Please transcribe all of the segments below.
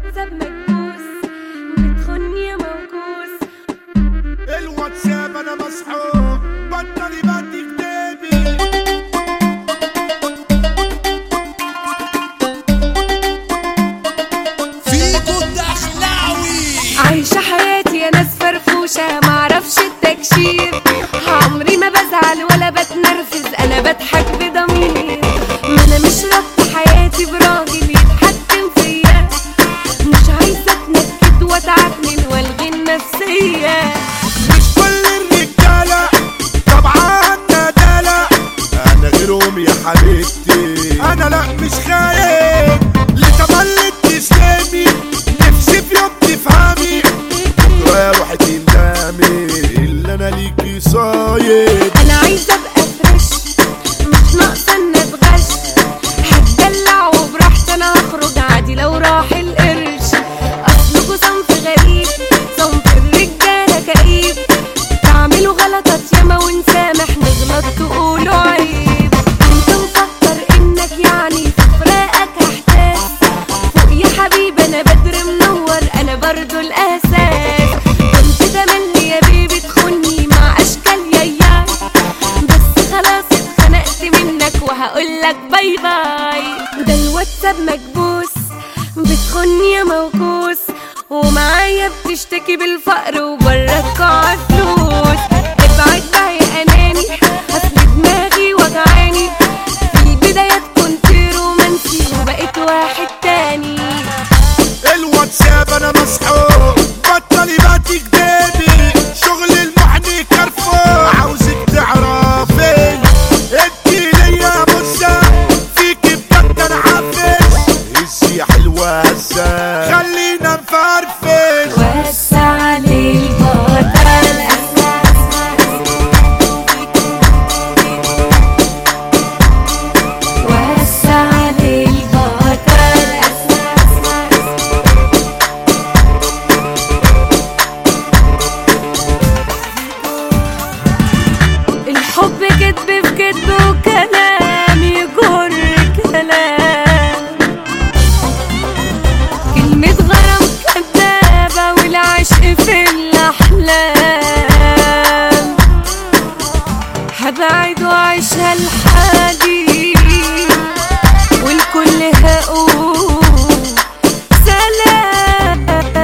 الواتساب مكبوس بتخني يا موكوس الواتساب انا مسحوق بطلي بدي كتابي فيكو الدخلاوي عايشة حياتي يا ناس فرفوشة معرفش التكشير عمري ما بزعل ولا بتنرفز انا بضحك بضمير ما انا مش ربط حياتي براجل يتحكم فيا مش عايزة اتنكد واتعكنن والغي النفسية مش كل الرجالة طبعا ندالة انا غيرهم يا حبيبتي انا لا مش خايف لتملك تسلمي نفسي في يوم تفهمي بكرة يا روحي تندمي اللي انا ليكي صايد انا عايزة ابقى فريش مش ناقصة ان اتغش هتدلع وبراحتي انا هخرج عادي لو راح القرش اصلكوا صنف غريب صنف الرجالة كئيب تعملوا غلطات ياما ونسامح نغلط تقولوا عيب انت مفكر انك يعني في فراقك هحتاس فوق يا حبيبي انا بدر منور انا برضو الاساس كنت تملي يا بيبي تخني مع اشكال يايا بس خلاص اتخنقت منك وهقولك باي باي ده الواتساب مكبوس بتخني يا موكوس ومعايا بتشتكي بالفقر وبره القاعة فلوس ابعد بقى يا اناني اصل دماغي وجعاني في البدايات كنت رومانسي وبقيت واحد تاني الواتساب انا مسحوق بطلي بدي كدابي شغل المحني كرفوع عاوزك تعرفي انتي ليا بصة فيكي بجد انا حافظ هزي يا حلوة هزة خلينا نفرفش وسع لي البطل وسع لي البطل الحب كدب في كدب وكلام يجر كلام كلمة غرام كدابة والعشق في الأحلام هبعد وأعيشها لحالي والكل هقول سلام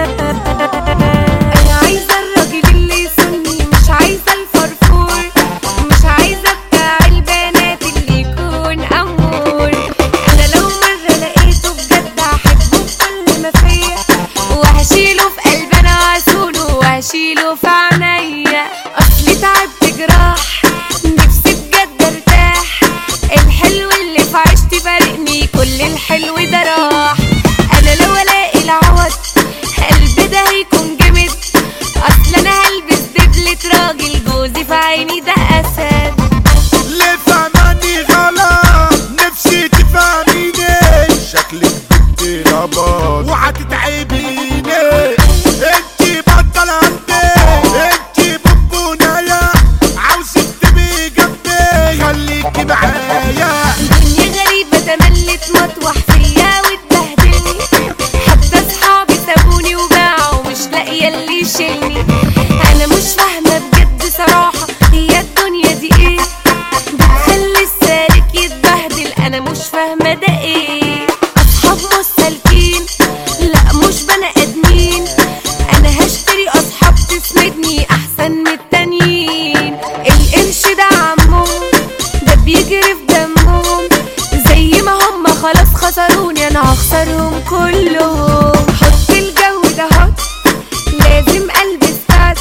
أنا عايزة الراجل اللي يصوني مش عايزة الفرفور مش عايزة بتاع البنات اللي يكون أمور أنا لو مرة لقيته بجد هحبه بكل ما فيا وهشيله في قلبي أنا وأسوله وهشيله في عينيا أصلي تعبت جراح نفسي بجد ارتاح الحلو اللي في عيشتي فارقني كل الحلو ده راح انا لو الاقي العوض قلبي ده هيكون جامد اصل انا هلبس دبلة راجل جوزي في عيني ده اسد ليه فهماني غلط نفسي تفهميني شكلك بنت نبض وهتتعبيني انتي بطل عندي انتي بونبونايا عاوزك تبقي جنبي خليكي معايا الدنيا غريبة تملت مطوح فيا وتبهدلني حتى اصحابي سابوني وباعوا مش لاقية اللي يشيلني انا مش فاهمة بجد صراحة هي الدنيا دي ايه بتخلي السالك يتبهدل انا مش فاهمة ده ايه اصحاب مستلكين لا مش بني ادمين انا هشتري اصحاب تسندني احسن من التانيين القرش ده عمهم ده بيجري في دمهم زي ما هم خلاص خسروني انا هخسرهم كلهم حط الجو ده هوت لازم البس تات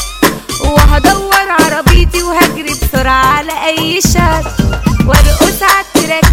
وهدور عربيتي وهجري بسرعة على اي شات وارقص على التراك